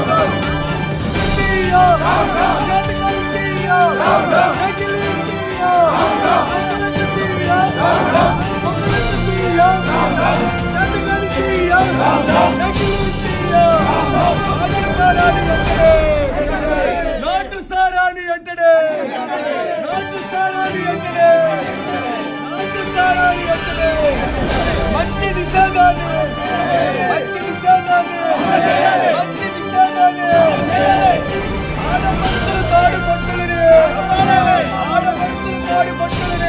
నాటు సారాని అంటడే నాటు సారాని అంటడే నాటు సారాని అంటడే మంచి నిషేధాన్ని మంచి నిషేధాన్ని మంచి నిషేధాన్ని ఆడపడుతులు తాడు పట్టులని ఆడపడుతులు తాడు పట్టులని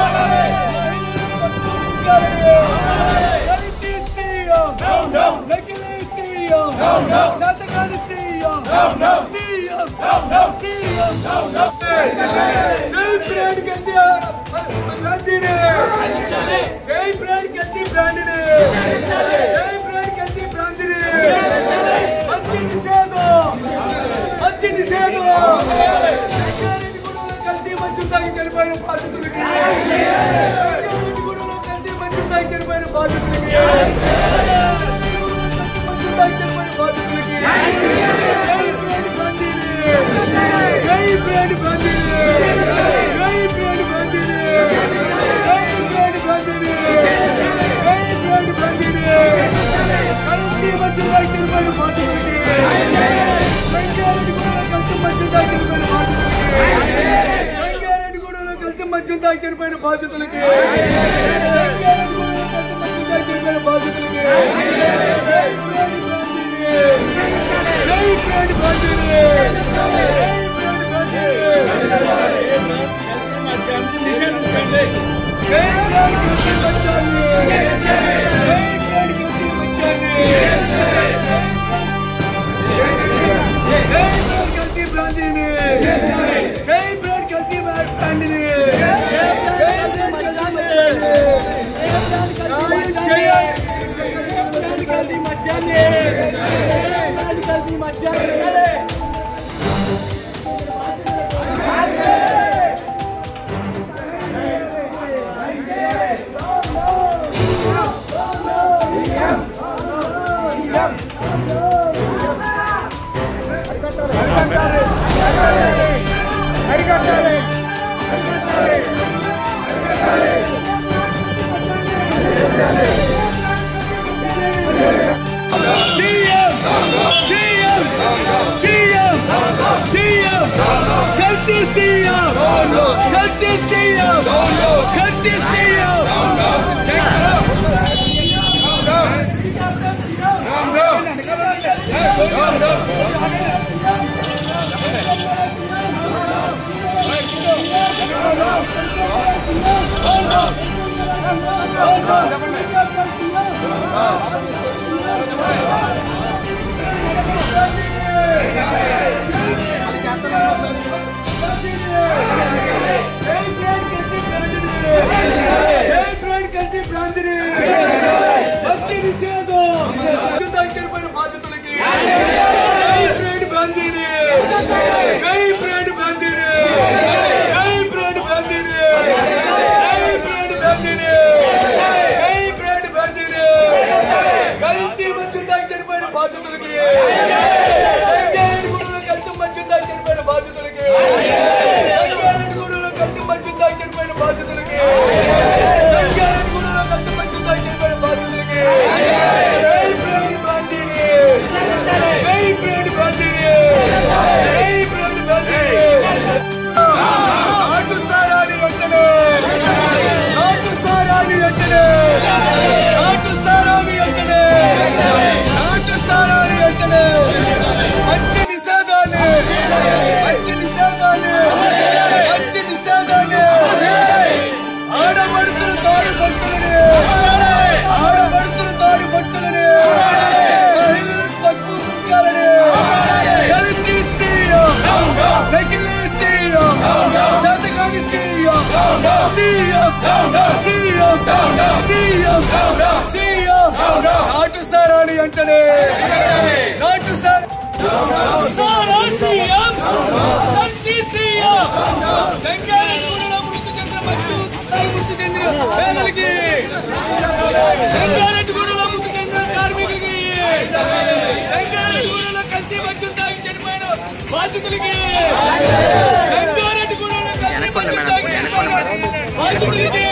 నకిలీ సీఎం శాతకాని సీఎం సీఎం సీఎం జై బ్రాండ్ గండి గాంధీని జై బ్రాండ్ గండి బ్రాండ్ని జై బ్రాండ్ గండి బ్రాండ్ని మంచి నిషేధం మంచి నిషేధం రంగారెడ్డి గూడలో కల్తీ మంచు తాగి చనిపోయిన బాధితులకి రంగారెడ్డి గూడలో కల్తీ మంచు తాగి చనిపోయిన బాధితులకి మంచు తాగి చనిపోయిన బాధితులకి జై బ్రాండ్ గాంధీని జై బ్రాండ్ గాంధీని జై బ్రాండ్ గాంధీని జై బ్రాండ్ గాంధీని కల్తీ మంచు తాగి చనిపోయిన బాధితులకి రంగారెడ్డి గూడలో కల్తీ మంచు తాగి చనిపోయిన బాధితులకి రంగారెడ్డి గూడలో కల్తీ మంచు తాగి చనిపోయిన బాధితులకి రంగారెడ్డి గూడలో కల్తీ మంచు తాగి చనిపోయిన బాధితులకి జై బ్రాండ్ గాంధీని జై బ్రాండ్ గాంధీని జై బ్రాండ్ గాంధీ బచ్చాన్ని జై బ్రాండ్ గాంధీ బచ్చాన్ని జై బ్రాండ్ గల్తీ బ్రాండీని జై బ్రాండ్ గల్తీ బ్రాండీని జై బ్రాండ్ గల్తీ మధ్యాన్ని గల్తీ మధ్యాన్ని సీఎం సీఎం సీఎం సీఎం కల్తీ సీఎం కల్తీ సీఎం కల్తీ సీఎం జై బ్రాండ్ కల్తీ బ్రాండ్ని మంచి నిషేధం యుద్ధానికి చనిపోయిన బాధితులకి జై బ్రాండ్ బ్రాండీని జై బ్రాండ్ బ్రాండీని జై బ్రాండ్ బ్రాండీని జై బ్రాండ్ బ్రాండీని జై బ్రాండ్ బ్రాండీని కల్తీ మంచి యుద్ధానికి చనిపోయిన బాధితులకి జంగారెడ్డి గూడలో కల్తీ మంచి యుద్ధానికి చనిపోయిన బాధితులకి జంగారెడ్డి గూడలో కల్తీ మంచి యుద్ధానికి చనిపోయిన బాధితులకి జంగారెడ్డి గూడలో కల్తీ మంచి యుద్ధానికి చనిపోయిన బాధితులకి జై బ్రాండ్ బ్రాండీని జై బ్రాండ్ బ్రాండీని జై బ్రాండ్ బ్రాండీని నాటు సారాని వెంటనే నాటు సారాని వెంటనే నాటు సారాని వెంటనే నాటు సారాని వెంటనే మంచి నిషేధాన్ని మంచి నిషేధాన్ని మంచి నిషేధాన్ని ఆడబడుతులు తాడు పట్టులని ఆడబడుతులు తాడు పట్టులని మహిళలకు పసుపు కుంకాలని కలిపి సీఎం నకిలీ సీఎం శాతకాని CM CM CM CM CM నాటు సారాని అంటనే నాటు సార్ సారా సీఎం కల్తీ సీఎం వెంకయ్యగూడలో మృతి చెందిన మంచు తాయి మృతి చెందిన పేదలకి వెంకయ్యగూడలో మృతి చెందిన కార్మికులకి వెంకయ్యగూడలో కల్తీ మంచు బాధితులకి సంగారెడ్డి కూడా వెనక్కుండి మేడం, వెనక్కుండి మేడం. బాధితులకి